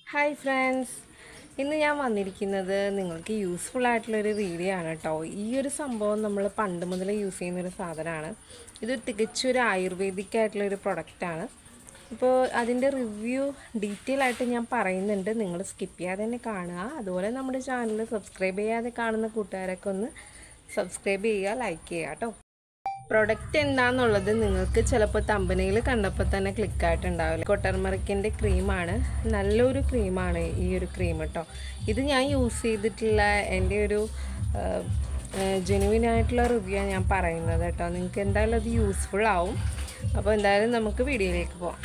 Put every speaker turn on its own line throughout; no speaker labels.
hi friends ഇന്ന് ഞാൻ വന്നിരിക്കുന്നത് നിങ്ങൾക്ക് യൂസ്ഫുൾ ആയിട്ടുള്ളൊരു വീഡിയോ ആണ് കേട്ടോ ഈ ഒരു സംഭവം നമ്മൾ പണ്ട് മുതലേ യൂസ് ചെയ്യുന്നൊരു സാധനമാണ് ഇത് തികച്ചൊരു ആയുർവേദിക് ആയിട്ടുള്ളൊരു പ്രൊഡക്റ്റാണ് ഇപ്പോൾ അതിൻ്റെ റിവ്യൂ ഡീറ്റെയിൽ ആയിട്ട് ഞാൻ പറയുന്നുണ്ട് നിങ്ങൾ സ്കിപ്പ് ചെയ്യാതെ തന്നെ കാണുക അതുപോലെ നമ്മുടെ ചാനൽ സബ്സ്ക്രൈബ് ചെയ്യാതെ കാണുന്ന കൂട്ടുകാരൊക്കെ ഒന്ന് സബ്സ്ക്രൈബ് ചെയ്യുക ലൈക്ക് ചെയ്യുക കേട്ടോ പ്രൊഡക്റ്റ് എന്താണെന്നുള്ളത് നിങ്ങൾക്ക് ചിലപ്പോൾ തമ്പനയിൽ കണ്ടപ്പോൾ തന്നെ ക്ലിക്ക് ആയിട്ടുണ്ടാവില്ല കൊട്ടർമറിക്കിൻ്റെ ക്രീമാണ് നല്ലൊരു ക്രീമാണ് ഈ ഒരു ക്രീം കേട്ടോ ഇത് ഞാൻ യൂസ് ചെയ്തിട്ടുള്ള എൻ്റെ ഒരു ജെനുവിൻ ആയിട്ടുള്ള റിവ്യൂ ഞാൻ പറയുന്നത് കേട്ടോ നിങ്ങൾക്ക് എന്തായാലും അത് യൂസ്ഫുൾ ആവും അപ്പോൾ എന്തായാലും നമുക്ക് വീഡിയോയിലേക്ക് പോവാം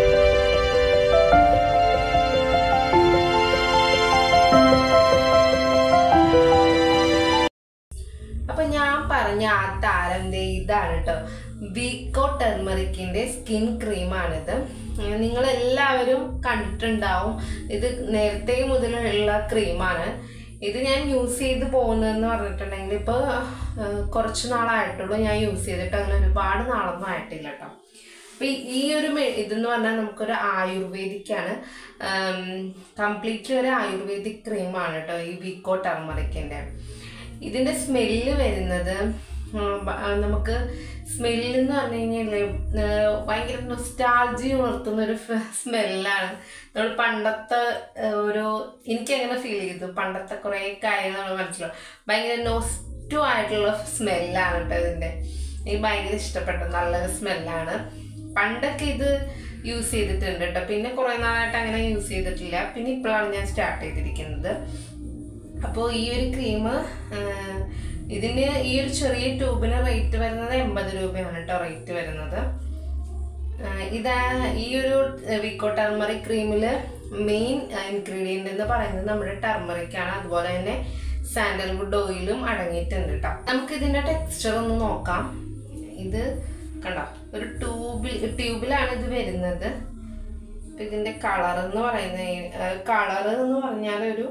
അപ്പൊ ഞാൻ പറഞ്ഞ ആ താരം ദേ ഇതാണ് കേട്ടോ വീക്കോ ടെർമറിക്കിന്റെ സ്കിൻ ക്രീമാണിത് നിങ്ങൾ എല്ലാവരും കണ്ടിട്ടുണ്ടാവും ഇത് നേരത്തെ മുതലുള്ള ക്രീമാണ് ഇത് ഞാൻ യൂസ് ചെയ്ത് പോകുന്നതെന്ന് പറഞ്ഞിട്ടുണ്ടെങ്കിൽ ഇപ്പോൾ കുറച്ച് നാളായിട്ടുള്ളൂ ഞാൻ യൂസ് ചെയ്തിട്ട് അങ്ങനെ ഒരുപാട് നാളൊന്നും ആയിട്ടില്ല കേട്ടോ അപ്പൊ ഈ ഒരു മെ- ഇതെന്ന് പറഞ്ഞാൽ നമുക്കൊരു ആയുർവേദിക്കാണ് കംപ്ലീറ്റ്ലി ഒരു ആയുർവേദിക് ക്രീമാണ് കേട്ടോ ഈ വീക്കോ ടെർമറിക്കിന്റെ ഇതിന്റെ സ്മെല്ല് വരുന്നത് ഉം, ബ- ആ, നമുക്ക് സ്മെല്ല് എന്ന് പറഞ്ഞു കഴിഞ്ഞാല് ഭയങ്കര നൊസ്റ്റാൾജി ഉണർത്തുന്ന ഒരു സ്മെല്ലാണ് നമ്മൾ പണ്ടത്തെ ആ, ഒരു എനിക്ക് അങ്ങനെ ഫീൽ ചെയ്തു പണ്ടത്തെ കുറേ കാര്യങ്ങൾ നമ്മൾ മനസ്സിലാവും ഭയങ്കര നൊസ്റ്റു ആയിട്ടുള്ള സ്മെല്ലാണ് കേട്ടോ ഇതിന്റെ എനിക്ക് ഭയങ്കര ഇഷ്ടപ്പെട്ടു നല്ലൊരു സ്മെല്ലാണ് പണ്ടൊക്കെ ഇത് യൂസ് ചെയ്തിട്ടുണ്ട് കേട്ടോ പിന്നെ കുറേ നാളായിട്ട് അങ്ങനെ യൂസ് ചെയ്തിട്ടില്ല പിന്നെ ഇപ്പോഴാണ് ഞാൻ സ്റ്റാർട്ട് ചെയ്തിരിക്കുന്നത് അപ്പോൾ ഈ ഒരു ക്രീം ഇതിന് ഈ ഒരു ചെറിയ ട്യൂബിന് റേറ്റ് വരുന്നത് എൺപത് രൂപയാണ് കേട്ടോ റേറ്റ് വരുന്നത് ആ, ഇതാ ഈ ഒരു വിക്കോ ടർമറിക് ക്രീമിൽ മെയിൻ ഇൻഗ്രീഡിയൻ്റ് എന്ന് പറയുന്നത് നമ്മുടെ ടർമറിക് ആണ് അതുപോലെ തന്നെ സാൻഡൽവുഡ് ഓയിലും അടങ്ങിയിട്ടുണ്ട് കേട്ടോ നമുക്ക് ഇതിന്റെ ടെക്സ്ചർ ഒന്ന് നോക്കാം ഇത് കണ്ടോ ഒരു ട്യൂബിൽ ട്യൂബിലാണ് ഇത് വരുന്നത് അപ്പൊ ഇതിന്റെ കളർ എന്ന് പറയുന്നത് കളർ എന്ന് പറഞ്ഞാൽ ഒരു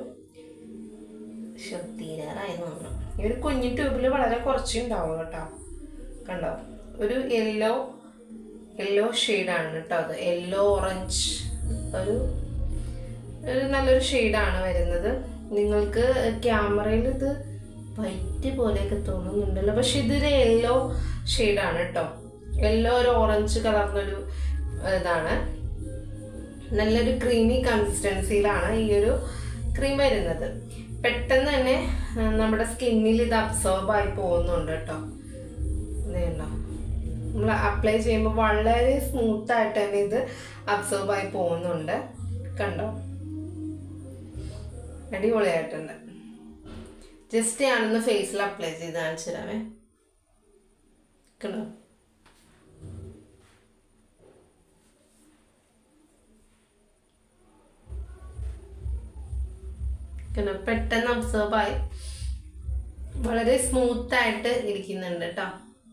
തീരാറായി തോന്നുന്നു ഈ ഒരു കുഞ്ഞു ട്യൂബിൽ വളരെ കുറച്ചേ ഉണ്ടാവുള്ളൂ കേട്ടോ കണ്ടോ ഒരു യെല്ലോ യെല്ലോ ഷെയ്ഡാണ് കേട്ടോ അത് യെല്ലോ ഓറഞ്ച് ഒരു ഒരു നല്ലൊരു ഷെയ്ഡാണ് വരുന്നത് നിങ്ങൾക്ക് ക്യാമറയിൽ ഇത് വൈറ്റ് പോലെയൊക്കെ തോന്നുന്നുണ്ടല്ലോ പക്ഷെ ഇതൊരു യെല്ലോ ഷെയ്ഡാണ് കേട്ടോ യെല്ലോ ഒരു ഓറഞ്ച് കലർന്നൊരു ഇതാണ് നല്ലൊരു ക്രീമി കൺസിസ്റ്റൻസിയിലാണ് ഈ ഒരു ക്രീം വരുന്നത് പെട്ടെന്ന് തന്നെ ആ, നമ്മുടെ സ്കിന്നിൽ ഇത് അബ്സോർബ് ആയി പോകുന്നുണ്ട് കേട്ടോ ഇതുണ്ടോ നമ്മൾ അപ്ലൈ ചെയ്യുമ്പോൾ വളരെ സ്മൂത്ത് ആയിട്ട് തന്നെ ഇത് അബ്സോർബ് ആയി പോകുന്നുണ്ട് കണ്ടോ അടിപൊളിയായിട്ടുണ്ട് ജസ്റ്റ് ഞാനൊന്ന് ഫേസിൽ അപ്ലൈ ചെയ്ത് കാണിച്ചു തരാമേ കണ്ടോ കണ്ടോ പെട്ടെന്ന് അബ്സോർബ് ആയി വളരെ സ്മൂത്ത് ആയിട്ട് ഇരിക്കുന്നുണ്ട് കേട്ടോ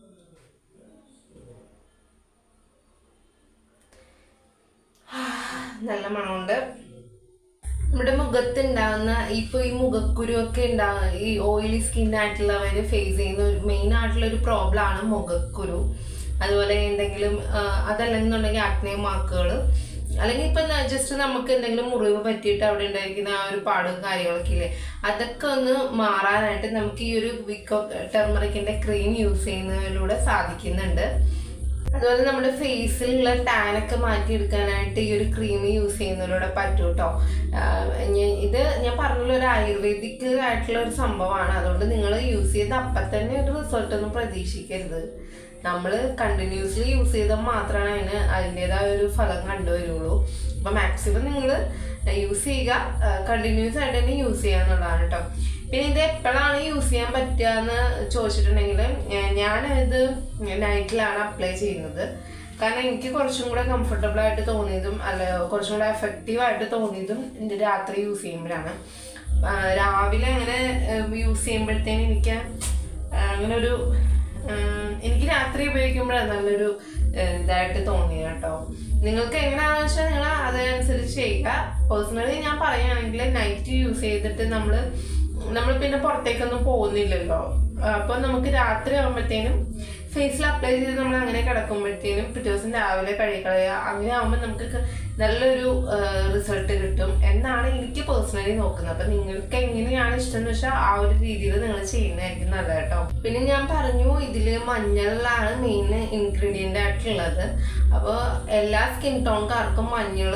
നല്ല മണമുണ്ട് നമ്മുടെ മുഖത്ത് ഉണ്ടാകുന്ന ഇപ്പൊ ഈ മുഖക്കുരു ഒക്കെ ഉണ്ടാകുന്ന ഈ ഓയിലി സ്കിൻ ആയിട്ടുള്ളവര് ഫേസ് ചെയ്യുന്ന ഒരു മെയിൻ ആയിട്ടുള്ള ഒരു പ്രോബ്ലം ആണ് മുഖക്കുരു അതുപോലെ എന്തെങ്കിലും ആ, അതല്ലെന്നുണ്ടെങ്കിൽ ആക്നെ മാർക്കുകൾ അല്ലെങ്കിൽ ഇപ്പൊ ജസ്റ്റ് നമുക്ക് എന്തെങ്കിലും മുറിവ് പറ്റിയിട്ട് അവിടെ ഉണ്ടായിരിക്കുന്ന ആ ഒരു പാടും കാര്യങ്ങളൊക്കെ ഇല്ലേ അതൊക്കെ ഒന്ന് മാറാനായിട്ട് നമുക്ക് ഈ ഒരു വിക്കോ ടെർമറിക്കിന്റെ ക്രീം യൂസ് ചെയ്യുന്നതിലൂടെ സാധിക്കുന്നുണ്ട് അതുപോലെ നമ്മുടെ ഫേസിലുള്ള ടാനൊക്കെ മാറ്റിയെടുക്കാനായിട്ട് ഈ ഒരു ക്രീം യൂസ് ചെയ്യുന്നതിലൂടെ പറ്റും കേട്ടോ ഇത് ഞാൻ പറഞ്ഞ ഒരു ആയുർവേദിക് ആയിട്ടുള്ള ഒരു സംഭവമാണ് അതുകൊണ്ട് നിങ്ങൾ യൂസ് ചെയ്ത് അപ്പം തന്നെ ഒരു റിസൾട്ട് ഒന്നും പ്രതീക്ഷിക്കരുത് നമ്മൾ കണ്ടിന്യൂസ്ലി യൂസ് ചെയ്താൽ മാത്രമാണ് അതിന് അതിൻ്റെതായ ഒരു ഫലം കണ്ടുവരുള്ളൂ അപ്പം മാക്സിമം നിങ്ങൾ യൂസ് ചെയ്യുക കണ്ടിന്യൂസ് ആയിട്ട് തന്നെ യൂസ് ചെയ്യുക എന്നുള്ളതാണ് കേട്ടോ പിന്നെ ഇത് എപ്പോഴാണ് യൂസ് ചെയ്യാൻ പറ്റുക എന്ന് ചോദിച്ചിട്ടുണ്ടെങ്കിൽ ഞാൻ ഇത് നൈറ്റിലാണ് അപ്ലൈ ചെയ്യുന്നത് കാരണം എനിക്ക് കുറച്ചും കൂടെ കംഫർട്ടബിൾ ആയിട്ട് തോന്നിയതും അല്ല കുറച്ചും കൂടെ എഫക്റ്റീവ് ആയിട്ട് തോന്നിയതും ഇത് രാത്രി യൂസ് ചെയ്യുമ്പോഴാണ് ആ, രാവിലെ അങ്ങനെ യൂസ് ചെയ്യുമ്പോഴത്തേനും എനിക്ക് ആ, അങ്ങനെ ഒരു ആ, എനിക്ക് രാത്രി ഉപയോഗിക്കുമ്പോഴാണ് നല്ലൊരു ആ, ഇതായിട്ട് തോന്നിയത് കേട്ടോ നിങ്ങൾക്ക് എങ്ങനെയാണെന്ന് വെച്ചാൽ നിങ്ങൾ അതനുസരിച്ച് ചെയ്യുക പേഴ്സണലി ഞാൻ പറയുകയാണെങ്കിൽ നൈറ്റ് യൂസ് ചെയ്തിട്ട് നമ്മൾ നമ്മൾ പിന്നെ പുറത്തേക്കൊന്നും പോകുന്നില്ലല്ലോ അപ്പൊ നമുക്ക് രാത്രി ആകുമ്പോഴത്തേനും ഫേസിൽ അപ്ലൈ ചെയ്ത് നമ്മൾ അങ്ങനെ കിടക്കുമ്പോഴത്തേനും പിറ്റേ ദിവസം രാവിലെ കഴുകിക്കളയുക അങ്ങനെ ആകുമ്പോൾ നമുക്ക് ക- നല്ലൊരു റിസൾട്ട് കിട്ടും എന്നാണ് എനിക്ക് പേഴ്സണലി നോക്കുന്നത് അപ്പം നിങ്ങൾക്ക് എങ്ങനെയാണ് ഇഷ്ടം എന്ന് വെച്ചാൽ ആ ഒരു രീതിയിൽ നിങ്ങൾ ചെയ്യുന്നതായിരിക്കും നല്ലത് കേട്ടോ പിന്നെ ഞാൻ പറഞ്ഞു ഇതിൽ മഞ്ഞളിലാണ് മെയിൻ ഇൻഗ്രീഡിയൻ്റ് ആയിട്ടുള്ളത് അപ്പോൾ എല്ലാ സ്കിൻ ടോൺകാർക്കും മഞ്ഞൾ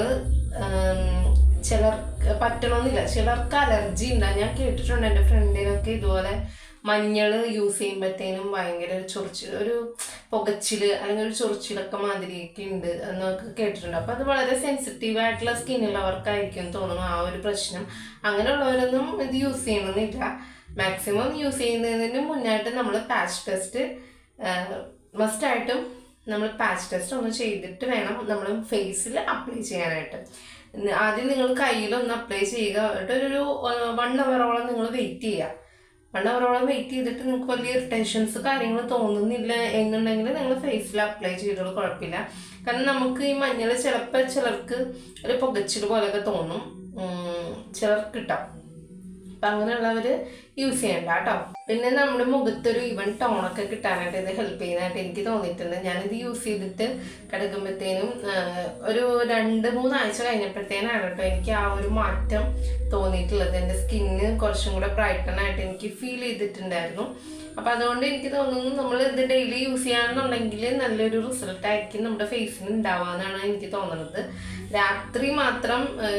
ചിലർ പറ്റണമെന്നില്ല ചിലർക്ക് അലർജി ഉണ്ടാകും ഞാൻ കേട്ടിട്ടുണ്ട് എൻ്റെ ഫ്രണ്ടിനൊക്കെ ഇതുപോലെ മഞ്ഞൾ യൂസ് ചെയ്യുമ്പോഴത്തേനും ഭയങ്കര ഒരു ചൊറിച്ചിൽ ഒരു പുകച്ചില് അല്ലെങ്കിൽ ഒരു ചൊറിച്ചിലൊക്കെ മാതിരിയൊക്കെ ഉണ്ട് എന്നൊക്കെ കേട്ടിട്ടുണ്ട് അപ്പോൾ അത് വളരെ സെൻസിറ്റീവ് ആയിട്ടുള്ള സ്കിന്നുള്ളവർക്കായിരിക്കും തോന്നുന്നു ആ ഒരു പ്രശ്നം അങ്ങനെയുള്ളവരൊന്നും ഇത് യൂസ് ചെയ്യണമെന്നില്ല മാക്സിമം യൂസ് ചെയ്യുന്നതിന് മുന്നായിട്ട് നമ്മൾ പാച്ച് ടെസ്റ്റ് മസ്റ്റായിട്ടും നമ്മൾ പാച്ച് ടെസ്റ്റ് ഒന്ന് ചെയ്തിട്ട് വേണം നമ്മൾ ഫേസിൽ അപ്ലൈ ചെയ്യാനായിട്ട് ഇന്ന് ആദ്യം നിങ്ങൾ കയ്യിലൊന്ന് അപ്ലൈ ചെയ്യുക എന്നിട്ട് ഒരു വൺ അവറോളം നിങ്ങൾ വെയിറ്റ് ചെയ്യുക വൺ അവറോളം വെയിറ്റ് ചെയ്തിട്ട് നിങ്ങൾക്ക് വലിയ ടെൻഷൻസ് കാര്യങ്ങൾ തോന്നുന്നില്ല എന്നുണ്ടെങ്കിൽ നിങ്ങൾ ഫേസിൽ അപ്ലൈ ചെയ്തോളൂ കുഴപ്പമില്ല കാരണം നമുക്ക് ഈ മഞ്ഞൾ ചിലപ്പോൾ ചിലർക്ക് ഒരു പുകച്ചിൽ പോലെയൊക്കെ തോന്നും ഉം, ചിലർക്ക് കിട്ടാം അപ്പം അങ്ങനെയുള്ളവർ യൂസ് ചെയ്യണ്ട കേട്ടോ പിന്നെ നമ്മുടെ മുഖത്തൊരു ഇവൻ ടോണൊക്കെ കിട്ടാനായിട്ട് ഇത് ഹെൽപ്പ് ചെയ്യുന്നതായിട്ട് എനിക്ക് തോന്നിയിട്ടുണ്ട് ഞാനിത് യൂസ് ചെയ്തിട്ട് കിടക്കുമ്പോഴത്തേനും ഒരു രണ്ട് മൂന്നാഴ്ച കഴിഞ്ഞപ്പോഴത്തേനാണ് കേട്ടോ എനിക്ക് ആ ഒരു മാറ്റം തോന്നിയിട്ടുള്ളത് എൻ്റെ സ്കിന്ന് കുറച്ചും കൂടെ ബ്രൈറ്റൺ ആയിട്ട് എനിക്ക് ഫീൽ ചെയ്തിട്ടുണ്ടായിരുന്നു അപ്പം അതുകൊണ്ട് എനിക്ക് തോന്നുന്നു നമ്മൾ ഇത് ഡെയിലി യൂസ് ചെയ്യാന്നുണ്ടെങ്കിൽ നല്ലൊരു റിസൾട്ട് ആയിരിക്കും നമ്മുടെ ഫേസിന് ഉണ്ടാവാന്നാണ് എനിക്ക് തോന്നുന്നത് രാത്രി മാത്രം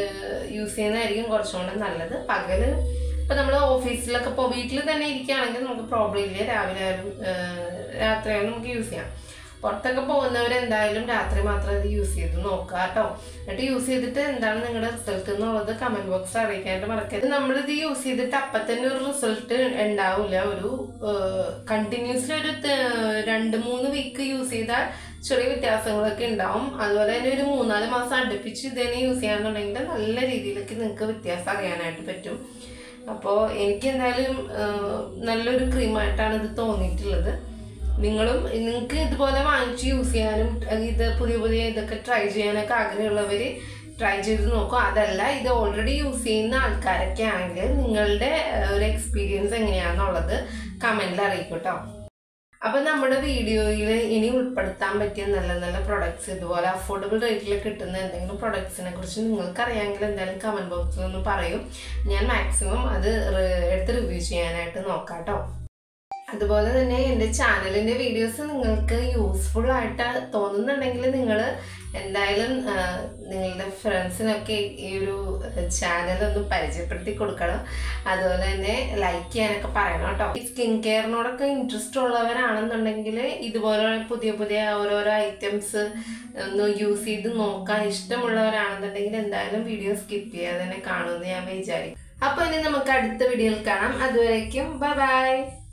യൂസ് ചെയ്യുന്നതായിരിക്കും കുറച്ചും കൂടെ നല്ലത് പകല് ഇപ്പം നമ്മൾ ഓഫീസിലൊക്കെ ഇപ്പോൾ വീട്ടിൽ തന്നെ ഇരിക്കുകയാണെങ്കിൽ നമുക്ക് പ്രോബ്ലം ഇല്ല രാവിലെ ആയാലും രാത്രി ആയാലും നമുക്ക് യൂസ് ചെയ്യാം പുറത്തൊക്കെ പോകുന്നവരെന്തായാലും രാത്രി മാത്രം ഇത് യൂസ് ചെയ്ത് നോക്കുക കേട്ടോ എന്നിട്ട് യൂസ് ചെയ്തിട്ട് എന്താണ് നിങ്ങളുടെ റിസൾട്ട് എന്നുള്ളത് കമന്റ് ബോക്സിൽ അറിയിക്കാനായിട്ട് മറക്കരുത് നമ്മളിത് യൂസ് ചെയ്തിട്ട് അപ്പം തന്നെ ഒരു റിസൾട്ട് ഉണ്ടാവില്ല ഒരു കണ്ടിന്യൂസ്ലി ഒരു ത- രണ്ട് മൂന്ന് വീക്ക് യൂസ് ചെയ്താൽ ചെറിയ വ്യത്യാസങ്ങളൊക്കെ ഉണ്ടാവും അതുപോലെ തന്നെ ഒരു മൂന്നാല് മാസം അടുപ്പിച്ച് ഇത് തന്നെ യൂസ് ചെയ്യാന്നുണ്ടെങ്കിൽ നല്ല രീതിയിലേക്ക് നിങ്ങൾക്ക് വ്യത്യാസം അറിയാനായിട്ട് പറ്റും അപ്പോൾ എനിക്ക് എന്തായാലും ആ, നല്ലൊരു ക്രീമായിട്ടാണ് ഇത് തോന്നിയിട്ടുള്ളത് നിങ്ങളും നിങ്ങൾക്ക് ഇതുപോലെ വാങ്ങിച്ച് യൂസ് ചെയ്യാനും ഇത് പുതിയ പുതിയ ഇതൊക്കെ ട്രൈ ചെയ്യാനൊക്കെ ആഗ്രഹമുള്ളവർ ട്രൈ ചെയ്ത് നോക്കും അതല്ല ഇത് ഓൾറെഡി യൂസ് ചെയ്യുന്ന ആൾക്കാരൊക്കെ ആണെങ്കിൽ നിങ്ങളുടെ ആ, ഒരു എക്സ്പീരിയൻസ് എങ്ങനെയാണെന്നുള്ളത് കമൻറ്റിൽ അറിയിക്കും കേട്ടോ അപ്പൊ നമ്മുടെ വീഡിയോയിൽ ഇനി ഉൾപ്പെടുത്താൻ പറ്റിയ നല്ല നല്ല പ്രൊഡക്ട്സ് ഇതുപോലെ അഫോർഡബിൾ റേറ്റിൽ കിട്ടുന്ന എന്തെങ്കിലും പ്രൊഡക്ട്സിനെ കുറിച്ച് നിങ്ങൾക്ക് അറിയാമെങ്കിൽ എന്തായാലും കമന്റ് ബോക്സിൽ ഒന്ന് പറയും ഞാൻ മാക്സിമം അത് റി- എടുത്ത് റിവ്യൂ ചെയ്യാനായിട്ട് നോക്കാം കേട്ടോ അതുപോലെ തന്നെ എൻ്റെ ചാനലിൻ്റെ വീഡിയോസ് നിങ്ങൾക്ക് യൂസ്ഫുൾ ആയിട്ട് തോന്നുന്നുണ്ടെങ്കിൽ നിങ്ങൾ എന്തായാലും ആ, നിങ്ങളുടെ ഫ്രണ്ട്സിനൊക്കെ ഈ ഒരു ചാനൽ ഒന്ന് പരിചയപ്പെടുത്തി കൊടുക്കണം അതുപോലെ തന്നെ ലൈക്ക് ചെയ്യാനൊക്കെ പറയണം കേട്ടോ ഈ സ്കിൻ കെയറിനോടൊക്കെ ഇൻട്രസ്റ്റ് ഉള്ളവരാണെന്നുണ്ടെങ്കിൽ ഇതുപോലെ പുതിയ പുതിയ ഓരോരോ ഐറ്റംസ് ഒന്ന് യൂസ് ചെയ്ത് നോക്കാൻ ഇഷ്ടമുള്ളവരാണെന്നുണ്ടെങ്കിൽ എന്തായാലും വീഡിയോ സ്കിപ്പ് ചെയ്യാതെ തന്നെ കാണുമെന്ന് ഞാൻ വിചാരിക്കും അപ്പോൾ ഇനി നമുക്ക് അടുത്ത വീഡിയോയിൽ കാണാം അതുവരേക്കും ബൈ ബൈ